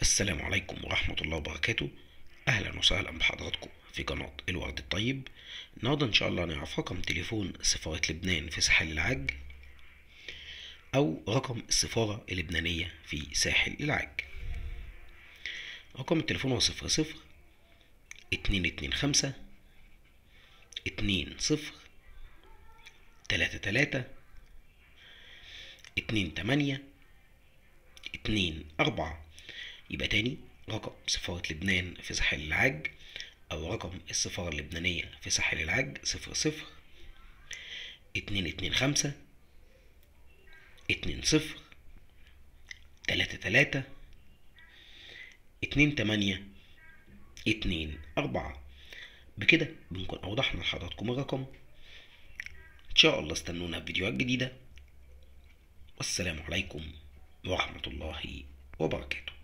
السلام عليكم ورحمة الله وبركاته أهلا وسهلا بحضراتكم في قناة الورد الطيب النهاردة إن شاء الله نعرف رقم تليفون سفارة لبنان في ساحل العاج أو رقم السفارة اللبنانية في ساحل العاج رقم التليفون هو صفر صفر اتنين اتنين خمسة اتنين صفر تلاتة تلاتة اتنين تمانية اتنين أربعة يبقى تاني رقم سفارة لبنان في ساحل العاج أو رقم السفارة اللبنانية في ساحل العاج صفر صفر اتنين اتنين خمسة اتنين صفر تلاتة تلاتة اتنين تمانية اتنين أربعة بكده بنكون أوضحنا لحضراتكم الرقم إن شاء الله استنونا في فيديوهات جديدة والسلام عليكم ورحمة الله وبركاته